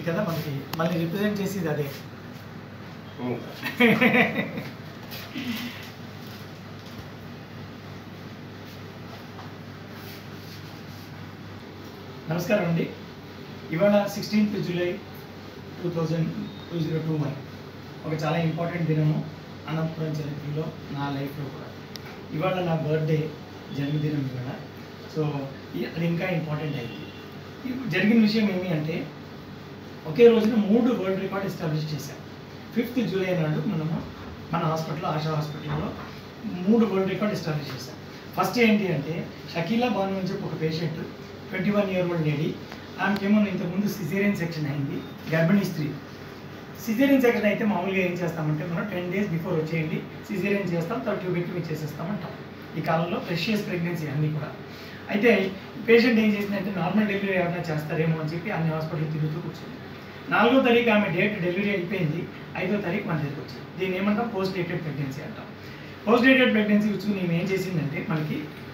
కదా మనకి మళ్ళీ రిప్రజెంట్ చేసేది అదే ఉమ్. నమస్కారం అండి ఇవాళ sixteenth July two thousand two zero two one ఒక చాలా ఇంపార్టెంట్ దినము అనంతపురం చరిత్రలో నా లైఫ్లో కూడా ఇవాళ నా బర్త్డే జన్మదినం ఇవాళ సో ఈ- అది ఇంకా ఇంపార్టెంట్ అయింది ఇప్పుడు జరిగిన విషయం ఏమి అంటే ఒకే రోజున మూడు వరల్డ్ రికార్డ్ ఎస్టాబ్లిష్ చేశాం ఫిఫ్త్ జూలై నాడు మనము మన హాస్పిటల్లో ఆశా హాస్పిటల్లో మూడు వరల్డ్ రికార్డ్ ఎస్టాబ్లిష్ చేశాం ఫస్ట్ ఏంటి అంటే షకీలా బాను అని చెప్పి ఒక patient twenty one year old lady ఆమెకేమో ఇంతకుముందు సిజేరియన్ సెక్షన్ అయింది గర్భిణీ స్త్రీ సిజేరియన్ సెక్షన్ అయితే మామూలుగా ఏం చేస్తామంటే మనం టెన్ డేస్ బిఫోర్ వచ్చేయండి సిజేరియన్ చేస్తాం తర్వాత ట్యూబెక్టమీ చేసేస్తామంటాం ఈ కాలంలో ప్రెషియస్ ప్రెగ్నెన్సీ అన్నీ కూడా అయితే పేషెంట్ ఏం చేసిందంటే నార్మల్ డెలివరీ ఏమైనా చేస్తారేమో అని చెప్పి అన్ని హాస్పిటల్ తిరుగుతూ కూర్చుంది నాలుగో తారీఖు ఆమె డేట్ డెలివరీ అయిపోయింది ఐదో తారీఖు మన దగ్గరికి వచ్చింది దీన్ని ఏమంటాం పోస్ట్ డేటెడ్ ప్రెగ్నెన్సీ అంటాం పోస్ట్ డేటెడ్ ప్రెగ్నెన్సీ వచ్చి నేను ఏం చేసిందంటే మనకి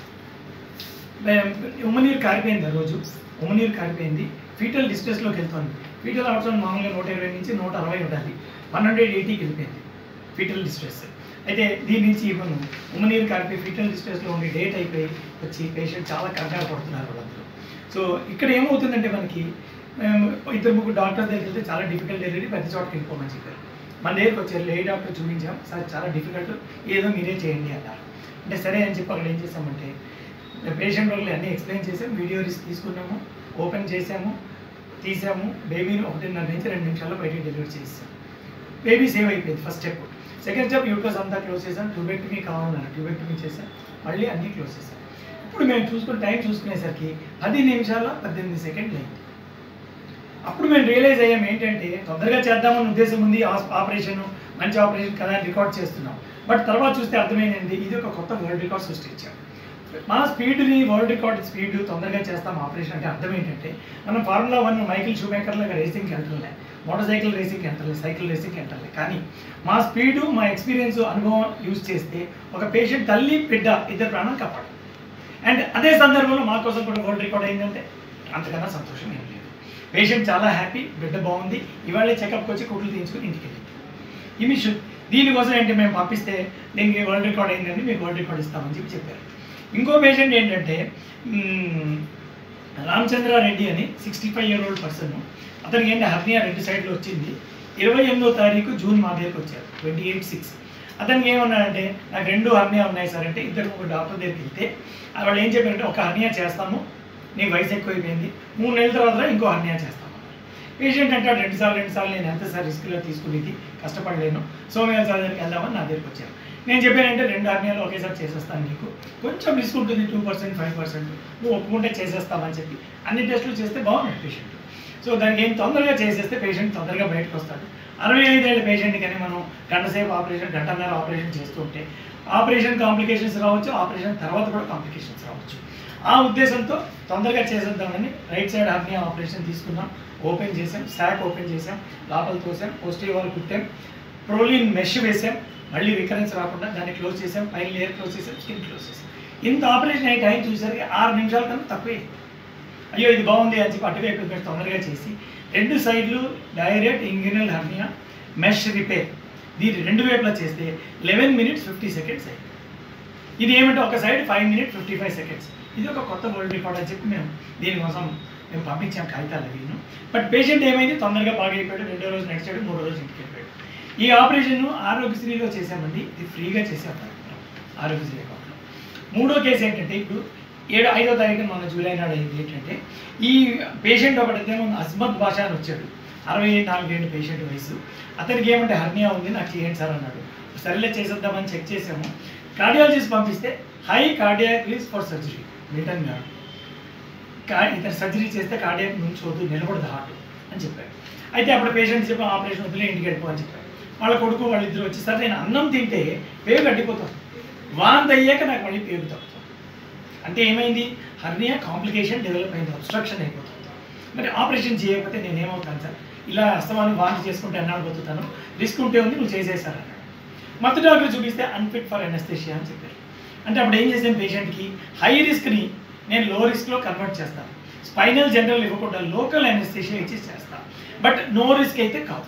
ఉమ్మనీరు కారిపోయింది ఆ రోజు ఉమ్మనీరు కారిపోయింది ఫీటల్ డిస్ట్రెస్లోకి వెళ్తుంది ఫీటల్ అవుట్సౌండ్ మామూలుగా నూట ఇరవై నుంచి నూట అరవై ఉండాలి వన్ హండ్రెడ్ ఎయిటీకి వెళ్ళిపోయింది ఫీటల్ డిస్ట్రెస్ అయితే దీని నుంచి ఇవ్వను ఉమ్మనీరు కారిపోయి ఫీటల్ డిస్ట్రెస్లో ఉండి డేట్ అయిపోయి వచ్చి పేషెంట్ చాలా కంగారు పడుతున్నారు వాళ్ళందరూ సో ఇక్కడ ఏమవుతుందంటే మనకి మేము ఇద్దరు ముగ్గురు డాక్టర్ దగ్గరికి వెళ్తే చాలా డిఫికల్ట్ డెలివరీ ప్రతి చోటకి వెళ్ళిపోమని చెప్పారు మన దగ్గరికి వచ్చారు ఏ డాక్టర్ చూపించాం సార్ చాలా డిఫికల్ట్ ఏదో మీరే చేయండి అన్నారు అంటే సరే అని చెప్పి అక్కడ ఏం చేసామంటే పేషెంట్ వాళ్ళు అన్నీ ఎక్స్ప్లెయిన్ చేసాం వీడియో రిస్క్ తీసుకున్నాము ఓపెన్ చేసాము తీసాము బేబీని ఒకటిన్నర నుంచి రెండు నిమిషాల్లో బయటికి డెలివరీ చేసాం బేబీ సేవ్ అయిపోయింది first step second step uterus అంతా క్లోజ్ చేసాం ట్యూబెక్టమీ కావాలన్నారు ట్యూబెక్టమీ చేసాం మళ్ళీ అన్నీ క్లోజ్ చేసాం ఇప్పుడు మేము చూసుకుని టైం చూసుకునేసరికి పది నిమిషాల పద్దెనిమిది సెకండ్లు అయింది అప్పుడు మేము రియలైజ్ అయ్యాం ఏంటంటే తొందరగా చేద్దామని ఉద్దేశం ఉంది ఆపరేషన్ మంచి ఆపరేషన్ కదా రికార్డ్ చేస్తున్నాం బట్ తర్వాత చూస్తే అర్థమైంది ఇది ఒక కొత్త వరల్డ్ రికార్డ్ సృష్టించాం మా స్పీడ్ని వరల్డ్ రికార్డ్ స్పీడ్ తొందరగా చేస్తాం ఆపరేషన్ అంటే అర్థం ఏంటంటే మనం ఫార్ములా వన్ మైకిల్ షూమేకర్ లాగా రేసింగ్కి వెళ్తలే మోటార్ సైకిల్ రేసింగ్కి వెళ్తలే సైకిల్ రేసింగ్కి వెళ్తలే కానీ మా స్పీడు మా ఎక్స్పీరియన్స్ అనుభవం యూజ్ చేస్తే ఒక పేషెంట్ తల్లి బిడ్డ ఇద్దరు ప్రాణం కాపాడు అండ్ అదే సందర్భంలో మా కోసం కూడా వరల్డ్ రికార్డ్ అయిందంటే అంతకన్నా సంతోషం ఏం లేదు పేషెంట్ చాలా హ్యాపీ బిడ్డ బాగుంది ఇవాళే చెకప్కి వచ్చి కుట్లు తీయించుకుని ఇంటికి వెళ్ళింది ఈ మిషన్ దీనికోసం ఏంటి మేము పంపిస్తే దీనికి వరల్డ్ రికార్డ్ అయిందండి మీకు వరల్డ్ రికార్డ్ ఇస్తామని చెప్పి చెప్పారు ఇంకో పేషెంట్ ఏంటంటే మ్మ్, రామచంద్రారెడ్డి అని sixty five year old person అతనికి ఏంటి హర్నియా రెండు సైడ్లో వచ్చింది ఇరవై ఎనిమిదో తారీఖు జూన్ మా దగ్గరికి వచ్చారు ట్వంటీ ఎయిట్ సిక్స్ అతనికి ఏమన్నాడంటే నాకు రెండు హర్నియా ఉన్నాయి సార్ అంటే ఇద్దరు ఒక డాక్టర్ దగ్గరికి వెళ్తే వాళ్ళు ఏం చెప్పారంటే ఒక హర్నియా చేస్తాము నీకు వయసు ఎక్కువైపోయింది మూడు నెలల తర్వాత ఇంకో హర్నియా చేస్తాము పేషెంట్ అంటాడు రెండు సార్లు రెండు సార్లు నేను ఎంత సార్ రిస్క్లో తీసుకునేది కష్టపడలేను సోమయాజు సార్ దగ్గరికి వెళ్దామని నా దగ్గరికి వచ్చాను నేను చెప్పానంటే రెండు ఆర్మీలు ఒకేసారి చేసేస్తాను నీకు కొంచెం రిస్క్ ఉంటుంది టూ పర్సెంట్ ఫైవ్ పర్సెంట్ నువ్వు ఒప్పుకుంటే చేసేస్తామని చెప్పి అన్ని టెస్టులు చేస్తే బాగున్నాడు పేషెంట్ సో దానికి ఏం తొందరగా చేసేస్తే పేషెంట్ తొందరగా బయటకు వస్తాడు అరవై ఐదేళ్ళ పేషెంట్ కానీ మనం గంట సేపు ఆపరేషన్ గంటన్నర ఆపరేషన్ చేస్తుంటే ఆపరేషన్ కాంప్లికేషన్స్ రావచ్చు ఆపరేషన్ తర్వాత కూడా కాంప్లికేషన్స్ రావచ్చు ఆ ఉద్దేశంతో తొందరగా చేసేద్దామని రైట్ సైడ్ హర్నియా ఆపరేషన్ తీసుకున్నాం ఓపెన్ చేసాం శాక్ ఓపెన్ చేసాం లోపల తోసాం పోస్టివ్ వాల్ కుట్టాం ప్రోలిన్ మెష్ వేసాం మళ్ళీ రికరెన్స్ రాకుండా దాన్ని క్లోజ్ చేసాం పైన లేయర్ క్లోజ్ చేసాం స్కిన్ క్లోజ్ చేసాం ఇంత ఆపరేషన్ అయ్యే టైం చూసరికి ఆరు నిమిషాల కన్నా తక్కువే అయ్యో ఇది బాగుంది అని చెప్పి అటువైపు ఇటువైపు తొందరగా చేసి రెండు సైడ్లు direct inguinal hernia mesh repair దీన్ని రెండు వైపులా చేస్తే లెవెన్ మినిట్స్ ఫిఫ్టీ సెకండ్స్ అయింది ఇది ఏమంటే ఒక side five minute fifty five seconds ఇది ఒక కొత్త వరల్డ్ రికార్డ్ అని చెప్పి మేము దీనికోసం మేము పంపించాం కాగితాలు అవిను బట్ పేషెంట్ ఏమైంది తొందరగా బాగా అయిపోయాడు రెండో రోజు నడిచాడు మూడో రోజు ఇంటికి వెళ్ళిపోయాడు ఈ ఆపరేషన్ ఆరోగ్యశ్రీలో చేశామండి ఇది ఫ్రీగా చేసాం ఆరోగ్యశ్రీ అకౌంట్లో మూడో కేసు ఏంటంటే ఇప్పుడు ఏడు ఐదో తారీఖున మన జూలై నాడు అయింది ఏంటంటే ఈ పేషెంట్ ఒకటేమో అస్మత్ భాష అని వచ్చాడు అరవై నాలుగేళ్ళ పేషెంట్ వయసు అతనికి ఏమంటే హర్నియా ఉంది నాకు చేయండి సార్ అన్నాడు సరేలే చేసేద్దామని చెక్ చేసాము కార్డియాలజిస్ట్ పంపిస్తే high cardiac risk for surgery Milton గారు కా ఇతను సర్జరీ చేస్తే కార్డియాక్ నుంచోదు నిలబడదు హార్ట్ అని చెప్పారు అయితే అప్పుడు పేషెంట్ చెప్పి ఆపరేషన్ వదిలే ఇంటికి వెళ్ళిపో అని చెప్పారు వాళ్ళ కొడుకు వాళ్ళిద్దరు వచ్చి సార్ నేను అన్నం తింటే పేగు అడ్డిపోతాను వాంతి అయ్యాక నాకు మళ్ళీ పేగు తగ్గుతుంది అంటే ఏమైంది హర్నియా కాంప్లికేషన్ డెవలప్ అయింది అబ్స్ట్రక్షన్ అయిపోతుంది మరి ఆపరేషన్ చేయకపోతే నేను ఏమవుతాను సార్ ఇలా అస్తమాన్ని వాంతి చేసుకుంటే అన్నాడు బతుకుతాను రిస్క్ ఉంటే ఉంది నువ్వు చేసేసారు అన్నాడు మత్తు డాక్టర్ చూపిస్తే అన్ఫిట్ ఫర్ అనస్థేషియా అని చెప్పారు అంటే అప్పుడు ఏం చేసాను పేషెంట్కి హై రిస్క్ని నేను లో రిస్క్లో కన్వర్ట్ చేస్తాను స్పైనల్ జనరల్ ఇవ్వకుండా లోకల్ అనెస్థేషియా ఇచ్చి చేస్తా బట్ నో రిస్క్ అయితే కాదు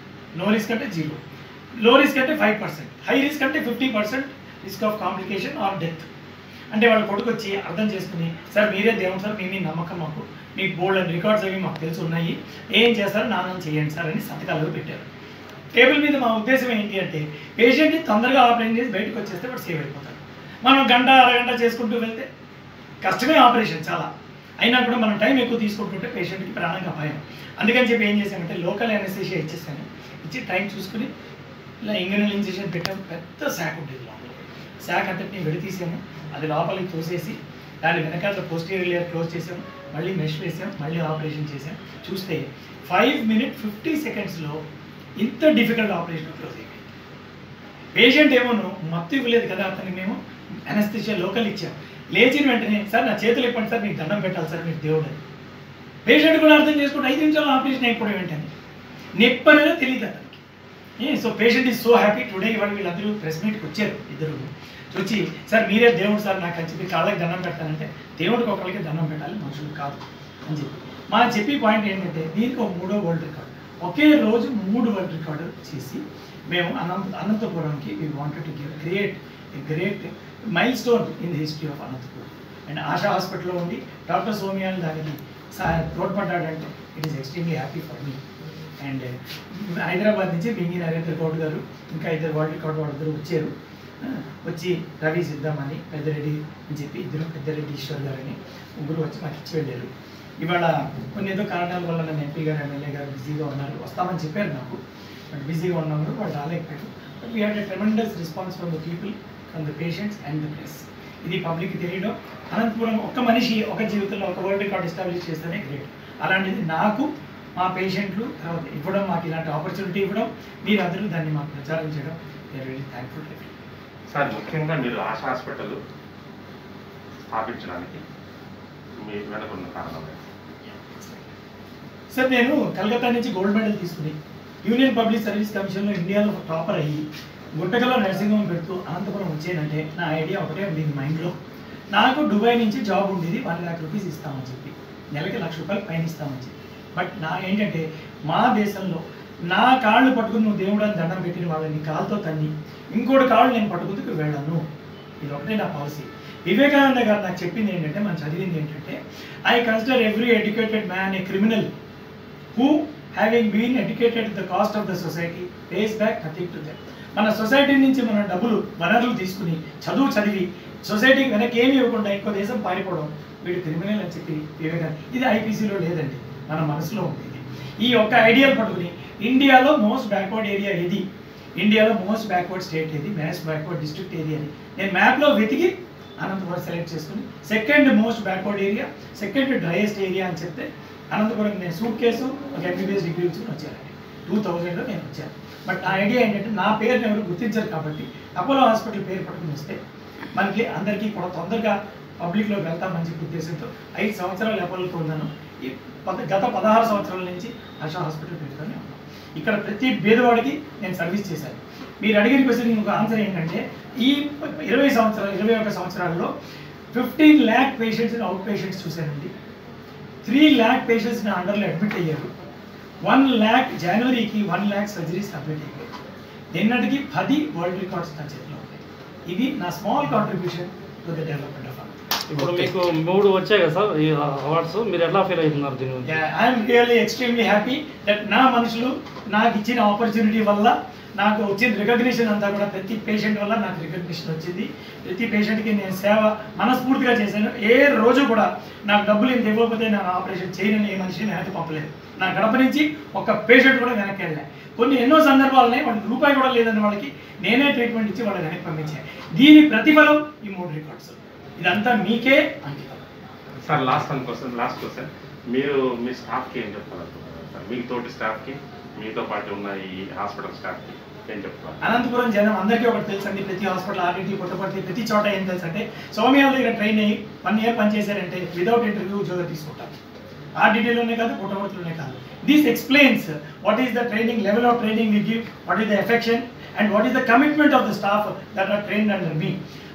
నో రిస్క్ అంటే జీరో లో రిస్క్ అంటే ఫైవ్ పర్సెంట్ హై రిస్క్ అంటే fifty percent risk of complication or death అంటే వాళ్ళ కొడుకు వచ్చి అర్థం చేసుకుని సార్ మీరే దేవుడు సార్ మీ మీ నమ్మకం మాకు మీ బోల్డ్ అండ్ రికార్డ్స్ అవి మాకు తెలిసి ఉన్నాయి ఏం చేస్తారో నాన్న చేయండి సార్ అని సంతకాలు పెట్టారు టేబుల్ మీద మా ఉద్దేశం ఏంటి అంటే పేషెంట్ని తొందరగా ఆపరేషన్ చేసి బయటకు వచ్చేస్తే వాడు సేవ్ అయిపోతాడు మనం గంట అరగంట చేసుకుంటూ వెళ్తే కష్టమే ఆపరేషన్ చాలా అయినా కూడా మనం టైం ఎక్కువ తీసుకుంటుంటే పేషెంట్కి ప్రాణంగా అపాయం అందుకని చెప్పి ఏం చేశామంటే లోకల్ అనెస్థేషియా ఇచ్చేసాను ఇచ్చి టైం చూసుకుని ఇలా ఇంగనల్ ఇంజెక్షన్ పెట్టాము పెద్ద శాక్ ఉండేది లోపల శాక్ అంతటిని విడతీసాము అది లోపలికి తోసేసి దాని వెనకాల పోస్టీరియర్ లేయర్ క్లోజ్ చేసాము మళ్ళీ మెష్ వేసాం మళ్ళీ ఆపరేషన్ చేసాం చూస్తే ఫైవ్ మినిట్ ఫిఫ్టీ సెకండ్స్లో ఇంత డిఫికల్ట్ ఆపరేషన్ క్లోజ్ అయిపోయింది పేషెంట్ ఏమోను మత్తు ఇవ్వలేదు కదా అతనికి మేము అనస్థిషియా లోకల్ ఇచ్చాం లేచిన వెంటనే సార్ నా చేతులు ఇప్పండి సార్ మీకు దండం పెట్టాలి సార్ మీకు దేవుడు అని పేషెంట్ కూడా అర్థం చేసుకుంటే ఐదు నిమిషాలు ఆపరేషన్ అయిపోవడం వెంటనే నొప్పి అనేది తెలియదు అతనికి ఏ so patient is so happy today ఇవాళ వీళ్ళందరూ ప్రెస్ మీట్కి వచ్చారు ఇద్దరు వచ్చి సార్ మీరే దేవుడు సార్ నాకు అని చెప్పి కాళ్ళకి దండం పెడతానంటే దేవుడికి ఒకరికి దండం పెట్టాలి మనుషులు కాదు అని చెప్పి మా చెప్పి పాయింట్ ఏంటంటే దీనికి ఒక మూడో వరల్డ్ రికార్డ్ ఒకే రోజు మూడు వరల్డ్ రికార్డు చేసి మేము అనంత అనంతపురంకి we wanted to give create a great milestone in the history of Anantapur and Asha హాస్పిటల్లో ఉండి డాక్టర్ సోమియాని దానికి సా- తోడ్పడ్డాడంటే it is extremely happy for me and Hyderabad నుంచి బింగి నరేంద్ర గౌడ్ గారు ఇంకా ఇద్దరు వరల్డ్ రికార్డ్ వాళ్ళిద్దరు వచ్చారు ఆ, వచ్చి రవి సిద్ధమని పెద్దరెడ్డి అని చెప్పి ఇద్దరు పెద్దరెడ్డి ఈశ్వర్ గారని ముగ్గురు వచ్చి మాకు ఇచ్చి వెళ్ళారు ఇవాళ కొన్ని ఏదో కారణాల వల్ల నన్ను ఎంపీ గారు ఎమ్మెల్యే గారు బిజీగా ఉన్నారు వస్తామని చెప్పారు నాకు బట్ బిజీగా ఉన్నాము వాళ్ళు రాలేకపోయారు but we had a tremendous response from the people from the patients and the press ఇది పబ్లిక్ తెలియడం అనంతపురం ఒక్క మనిషి ఒక జీవితంలో ఒక వరల్డ్ రికార్డ్ ఎస్టాబ్లిష్ చేస్తేనే గ్రేట్ అలాంటిది నాకు మా పేషెంట్లు తర్వాత ఇవ్వడం మాకు ఇలాంటి ఆపర్చునిటీ ఇవ్వడం మీరందరూ దాన్ని మాకు ప్రచారం చేయడం వెరీ థ్యాంక్ఫుల్ సార్ ముఖ్యంగా మీరు ఆశ హాస్పిటల్ స్థాపించడానికి మీ వెనకున్న కారణం ఏంటి? సార్ నేను కలకత్తా నుంచి గోల్డ్ మెడల్ తీసుకుని యూనియన్ పబ్లిక్ సర్వీస్ కమిషన్లో ఇండియాలో టాపర్ అయ్యి గుట్టకలో నర్సింగ్ హోమ్ పెడుతూ అనంతపురం వచ్చేనంటే నా ఐడియా ఒకటే ఉండేది మైండ్లో నాకు దుబాయ్ నుంచి జాబ్ ఉండేది వన్ ల్యాక్ రూపీస్ ఇస్తామని చెప్పి నెలకి లక్ష రూపాయలు పైన ఇస్తామని చెప్పి బట్ నా ఏంటంటే మా దేశంలో నా కాళ్ళు పట్టుకుని నువ్వు దేవుడని దండం పెట్టిన వాళ్ళని కాలుతో తన్ని ఇంకోటి కాళ్ళు నేను పట్టుకుందుకు వెళ్ళను ఇది ఒకటే నా పాలసీ వివేకానంద గారు నాకు చెప్పింది ఏంటంటే మనం చదివింది ఏంటంటే I consider every educated man a criminal who having been educated the cost of the society pays back nothing to them మన సొసైటీ నుంచి మన డబ్బులు వనరులు తీసుకుని చదువు చదివి సొసైటీకి వెనక్కి ఏమి ఇవ్వకుండా ఎక్కువ దేశం పారిపోవడం వీడు క్రిమినల్ అని చెప్పి వివేకానంద ఇది ఐపీసీలో లేదండి మన మనసులో ఉంటుంది ఈ ఒక్క ఐడియా పట్టుకుని ఇండియాలో మోస్ట్ బ్యాక్వర్డ్ ఏరియా ఏది ఇండియాలో మోస్ట్ బ్యాక్వర్డ్ స్టేట్ ఏది మోస్ట్ బ్యాక్వర్డ్ డిస్ట్రిక్ట్ ఏరియా అని నేను మ్యాప్లో వెతికి అనంతపురం సెలెక్ట్ చేసుకుని second most backward area second driest area అని చెప్తే అనంతపురం నేను సూట్ కేసు ఒక ఎంబీబీఎస్ డిగ్రీ వచ్చి వచ్చానండి టూ థౌజండ్లో నేను వచ్చాను బట్ నా ఐడియా ఏంటంటే నా పేరుని ఎవరు గుర్తించరు కాబట్టి అపోలో హాస్పిటల్ పేరు పట్టుకుని వస్తే మనకి అందరికీ కూడా తొందరగా పబ్లిక్లోకి వెళ్తామని చెప్పి ఉద్దేశంతో ఐదు సంవత్సరాలు అపోలోకి ఉన్నాను ఈ పద గత పదహారు సంవత్సరాల నుంచి ఆశా హాస్పిటల్ పెట్టుకొని ఉన్నాను ఇక్కడ ప్రతి పేదవాడికి నేను సర్వీస్ చేశాను మీరు అడిగిన క్వశ్చన్ ఒక ఆన్సర్ ఏంటంటే ఈ ఇరవై సంవత్సరాలు ఇరవై ఒక సంవత్సరాల్లో ఫిఫ్టీన్ ల్యాక్ పేషెంట్స్ని అవుట్ పేషెంట్స్ చూశానండి త్రీ ల్యాక్ పేషెంట్స్ని అండర్లో అడ్మిట్ అయ్యారు వన్ ల్యాక్ జనవరికి వన్ ల్యాక్ సర్జరీస్ కంప్లీట్ అయిపోయాయి నిన్నటికి పది వరల్డ్ రికార్డ్స్ నా చేతిలో ఉన్నాయి ఇది నా small contribution to the development of ఇప్పుడు మీకు మూడు వచ్చాయి కదా సార్ ఈ అవార్డ్స్ మీరు ఎట్లా ఫీల్ అవుతున్నారు దీని గురించి I'm really extremely happy that నా మనుషులు నాకు ఇచ్చిన ఆపర్చునిటీ వల్ల నాకు వచ్చిన రికగ్నిషన్ అంతా కూడా ప్రతి పేషెంట్ వల్ల నాకు రికగ్నిషన్ వచ్చింది ప్రతి పేషెంట్కి నేను సేవ మనస్ఫూర్తిగా చేశాను ఏ రోజు కూడా నాకు డబ్బులు ఇంత ఇవ్వకపోతే నా ఆపరేషన్ చేయనని ఏ మనిషిని వెనక్కి పంపలేదు నా గడప నుంచి ఒక పేషెంట్ కూడా వెనక్కి వెళ్ళా కొన్ని ఎన్నో సందర్భాలున్నాయి వాళ్ళకి రూపాయి కూడా లేదని వాళ్ళకి నేనే ట్రీట్మెంట్ ఇచ్చి వాళ్ళని వెనక్కి పంపించాను దీని ప్రతిఫలం ఈ మూడు రికార్డ్స్ ఇదంతా మీకే అంకితం sir last one question last question మీరు మీ స్టాఫ్కి ఏం చెప్పాలనుకుంటున్నారు సార్ మీ తోటి స్టాఫ్కి మీతో పాటు ఉన్న ఈ హాస్పిటల్ స్టాఫ్కి ఏం చెప్తారు అనంతపురం జనం అందరికీ ఒకటి తెలుసు అండి ప్రతి హాస్పిటల్ ఆర్టీటీ పుట్టపర్తి ప్రతి చోట ఏం తెలుసు అంటే సోమియాల దగ్గర ట్రైన్ అయ్యి వన్ ఇయర్ పనిచేశారంటే వితౌట్ ఇంటర్వ్యూ ఉద్యోగం తీసుకుంటారు ఆర్టీటీలోనే కాదు పుట్టపర్తిలోనే కాదు this explains what is the training level of training we give what is the affection and what is the commitment of the staff that are train under me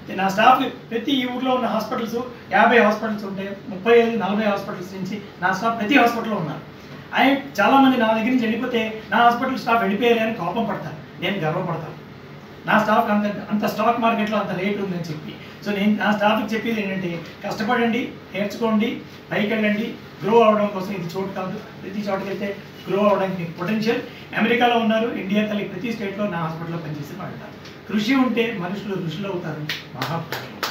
నా staff ప్రతి ఈ ఊర్లో ఉన్న హాస్పిటల్స్ యాభై హాస్పిటల్స్ ఉంటాయి ముప్పై ఐదు నలభై హాస్పిటల్స్ నుంచి నా స్టాఫ్ ప్రతి హాస్పిటల్లో ఉన్నారు ఆయన చాలామంది నా దగ్గర నుంచి వెళ్ళిపోతే నా హాస్పిటల్ స్టాఫ్ వెళ్ళిపోయారు అని కోపం పడతారు నేను గర్వపడతాను నా స్టాక్ అంత అంత స్టాక్ మార్కెట్లో అంత రేట్ ఉందని చెప్పి సో నేను నా స్టాఫ్కి చెప్పేది ఏంటంటే కష్టపడండి నేర్చుకోండి పైకి వెళ్ళండి గ్రో అవడం కోసం ఇది చోటు కాదు ప్రతి చోటుకి వెళ్తే గ్రో అవడానికి పొటెన్షియల్ అమెరికాలో ఉన్నారు ఇండియా తల్లి ప్రతి స్టేట్లో నా హాస్పిటల్లో పనిచేసి పడతారు కృషి ఉంటే మనుషులు ఋషులు అవుతారు మహాప్రభు